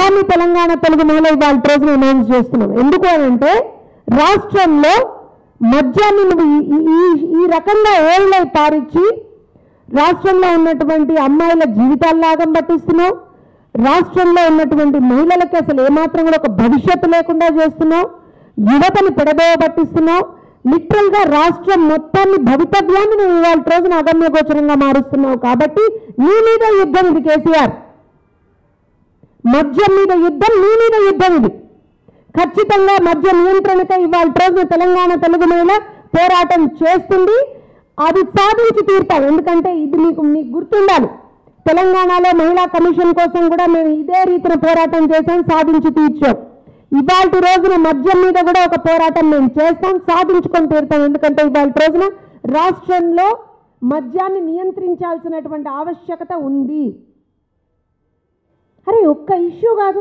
నమామి తెలంగాణ తెలుగు మహిళ ఇవాళ రోజున అనౌన్స్ చేస్తున్నాం ఎందుకు అని అంటే రాష్ట్రంలో మద్యాన్ని నువ్వు ఈ- ఈ- ఈ- ఈ రకంగా ఏళ్ళై పారిచ్చి రాష్ట్రంలో ఉన్నటువంటి అమ్మాయిల జీవితాలు లాగం పట్టిస్తున్నావు రాష్ట్రంలో ఉన్నటువంటి మహిళలకి అసలు ఏమాత్రం కూడా ఒక భవిష్యత్తు లేకుండా చేస్తున్నావు యువతని పెడదోవ పట్టిస్తున్నావు లిటరల్ గా రాష్ట్రం మొత్తాన్ని భవితవ్యాన్ని నువ్వు ఇవాళ రోజున అగమ్య గోచరంగా మారుస్తున్నావు కాబట్టి నీ మీద యుద్ధం ఇది కేసీఆర్ మద్యం మీద యుద్ధం నీ మీద యుద్ధం ఇది ఖచ్చితంగా మద్య నియంత్రణకై ఇవాళ రోజున తెలంగాణ తెలుగు మహిళ పోరాటం చేస్తుంది అది సాధించి తీరుతాం ఎందుకంటే ఇది మీకు మీకు గుర్తుండాలి తెలంగాణలో మహిళా కమిషన్ కోసం కూడా మేము ఇదే రీతిన పోరాటం చేసాం సాధించి తీర్చాం ఇవాళ రోజున మద్యం మీద కూడా ఒక పోరాటం మేము చేస్తాం సాధించుకొని తీరుతాం ఎందుకంటే ఇవాళ రోజున రాష్ట్రంలో మద్యాన్ని నియంత్రించాల్సినటువంటి ఆవశ్యకత ఉంది అరే ఒక్క ఇష్యూ కాదు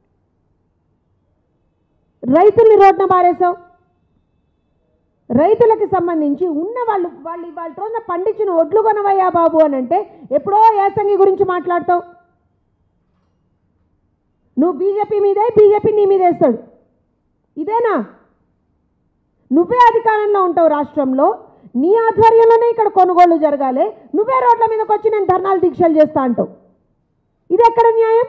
రైతుల్ని రోడ్న బారేసావు రైతులకు సంబంధించి ఉన్న వాళ్ళు వాళ్ళు ఇవాళ రోజున పండించిన ఒడ్లు కొనవయ్యా బాబు అని అంటే ఎప్పుడో యాసంగి గురించి మాట్లాడతావు నువ్వు బీజేపీ మీదే బీజేపీ నీ మీద వేస్తాడు ఇదేనా నువ్వే అధికారంలో ఉంటావు రాష్ట్రంలో నీ ఆధ్వర్యంలోనే ఇక్కడ కొనుగోళ్లు జరగాలి నువ్వే రోడ్ల మీదకి వచ్చి నేను ధర్నాలు దీక్షలు చేస్తా అంటావు ఇది ఎక్కడ న్యాయం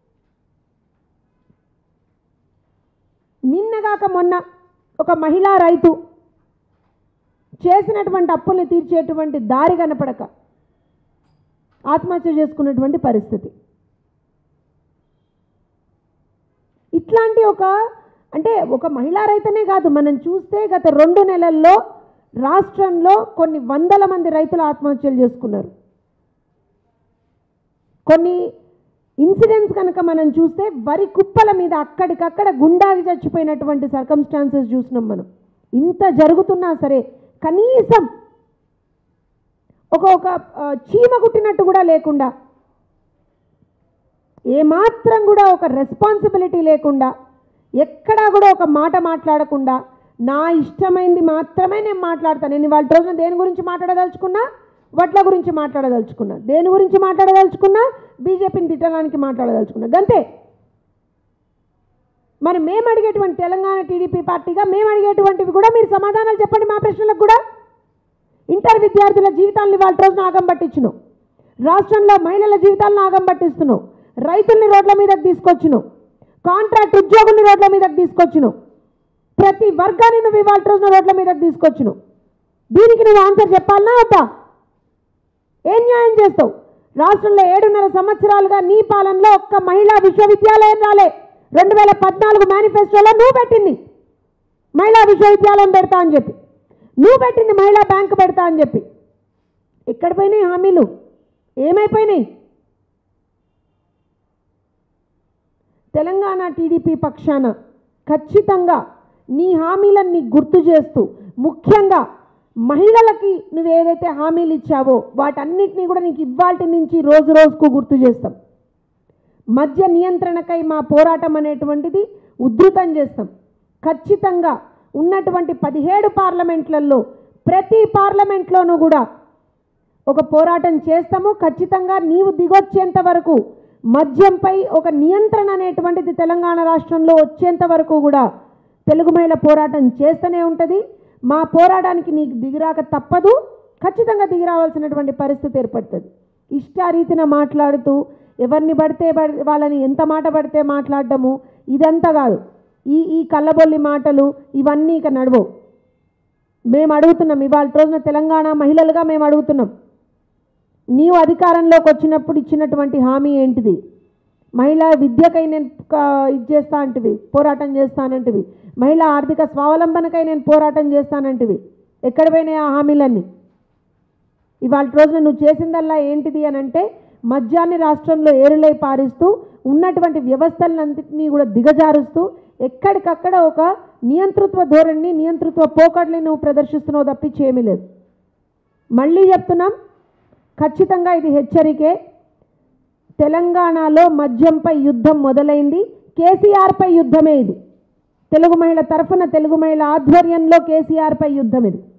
నిన్నగాక మొన్న ఒక మహిళా రైతు చేసినటువంటి అప్పుల్ని తీర్చేటువంటి దారి కనపడక ఆత్మహత్య చేసుకున్నటువంటి పరిస్థితి ఇట్లాంటి ఒక అంటే ఒక మహిళా రైతనే కాదు మనం చూస్తే గత రెండు నెలల్లో రాష్ట్రంలో కొన్ని వందల మంది రైతులు ఆత్మహత్యలు చేసుకున్నారు కొన్ని ఇన్సిడెంట్స్ కనుక మనం చూస్తే వరి కుప్పల మీద అక్కడికక్కడ గుండాగి చచ్చిపోయినటువంటి సర్కమ్స్టాన్సెస్ చూసినాం మనం ఇంత జరుగుతున్నా సరే కనీసం ఒక ఒక ఆ, చీమ కుట్టినట్టు కూడా లేకుండా ఏమాత్రం కూడా ఒక రెస్పాన్సిబిలిటీ లేకుండా ఎక్కడా కూడా ఒక మాట మాట్లాడకుండా నా ఇష్టమైంది మాత్రమే నేను మాట్లాడతాను నేను వాళ్ళ రోజున దేని గురించి మాట్లాడదలుచుకున్నా వడ్ల గురించి మాట్లాడదలుచుకున్నా దేని గురించి మాట్లాడదలుచుకున్నా బీజేపీని తిట్టడానికి మాట్లాడదలుచుకున్నా గంతే మరి మేము అడిగేటువంటి తెలంగాణ టీడీపీ పార్టీగా మేము అడిగేటువంటివి కూడా మీరు సమాధానాలు చెప్పండి మా ప్రశ్నలకు కూడా ఇంటర్ విద్యార్థుల జీవితాలను వాళ్ళ రోజున ఆగం పట్టించును రాష్ట్రంలో మహిళల జీవితాలను ఆగం పట్టిస్తున్నావు రైతుల్ని రోడ్ల మీదకి తీసుకొచ్చును కాంట్రాక్ట్ ఉద్యోగుల్ని రోడ్ల మీదకి తీసుకొచ్చును ప్రతి వర్గాన్ని నువ్వు ఇవాళ రోజున రోడ్ల మీదకి తీసుకొచ్చును దీనికి నువ్వు ఆన్సర్ చెప్పాలనా వద్దా ఏం న్యాయం చేస్తావు రాష్ట్రంలో ఏడున్నర సంవత్సరాలుగా నీ పాలనలో ఒక్క మహిళా విశ్వవిద్యాలయం రాలే రెండు వేల పద్నాలుగు మేనిఫెస్టోలో నువ్వు పెట్టింది మహిళా విశ్వవిద్యాలయం పెడతా అని చెప్పి నువ్వు పెట్టింది మహిళా బ్యాంకు పెడతా అని చెప్పి ఎక్కడ పోయినాయి హామీలు ఏమైపోయినాయి తెలంగాణ టీడీపీ పక్షాన ఖచ్చితంగా నీ హామీలన్నీ గుర్తు చేస్తూ ముఖ్యంగా మహిళలకి నువ్వు ఏదైతే హామీలు ఇచ్చావో వాటన్నిటినీ కూడా నీకు ఇవాల్టి నుంచి రోజు రోజుకు గుర్తు చేస్తాం మద్య నియంత్రణకై మా పోరాటం అనేటువంటిది ఉధృతం చేస్తాం ఖచ్చితంగా ఉన్నటువంటి పదిహేడు పార్లమెంట్లలో ప్రతి పార్లమెంట్లోనూ కూడా ఒక పోరాటం చేస్తాము ఖచ్చితంగా నీవు దిగొచ్చేంత వరకు మద్యంపై ఒక నియంత్రణ అనేటువంటిది తెలంగాణ రాష్ట్రంలో వచ్చేంత వరకు కూడా తెలుగు మహిళ పోరాటం చేస్తూనే ఉంటుంది మా పోరాటానికి నీకు దిగిరాక తప్పదు ఖచ్చితంగా దిగిరావాల్సినటువంటి పరిస్థితి ఏర్పడుతుంది ఇష్టారీతిన మాట్లాడుతూ ఎవరిని పడితే పడి- వాళ్ళని ఎంత మాట పడితే మాట్లాడడము ఇదంతా కాదు ఈ ఈ కళ్ళబొల్లి మాటలు ఇవన్నీ ఇక నడవవు మేము అడుగుతున్నాం ఇవాళ రోజున తెలంగాణ మహిళలుగా మేము అడుగుతున్నాం నీవు అధికారంలోకి వచ్చినప్పుడు ఇచ్చినటువంటి హామీ ఏంటిది మహిళా విద్యకై నేను క- ఇది చేస్తా అంటివి పోరాటం చేస్తానంటివి మహిళా ఆర్థిక స్వావలంబనకై నేను పోరాటం చేస్తానంటివి ఎక్కడ పోయినాయి ఆ హామీలన్నీ ఇవాళ రోజున నువ్వు చేసిందల్లా ఏంటిది అని అంటే మద్యాన్ని రాష్ట్రంలో ఏరులై పారిస్తూ ఉన్నటువంటి వ్యవస్థలన్నింటినీ కూడా దిగజారుస్తూ ఎక్కడికక్కడ ఒక నియంతృత్వ ధోరణిని నియంతృత్వ పోకడ్ని నువ్వు ప్రదర్శిస్తున్నావు తప్పించి ఏమీ లేదు మళ్ళీ చెప్తున్నాం ఖచ్చితంగా ఇది హెచ్చరికే తెలంగాణలో మద్యంపై యుద్ధం మొదలైంది కేసీఆర్పై యుద్ధమే ఇది తెలుగు మహిళ తరఫున తెలుగు మహిళ ఆధ్వర్యంలో కేసీఆర్పై యుద్ధం ఇది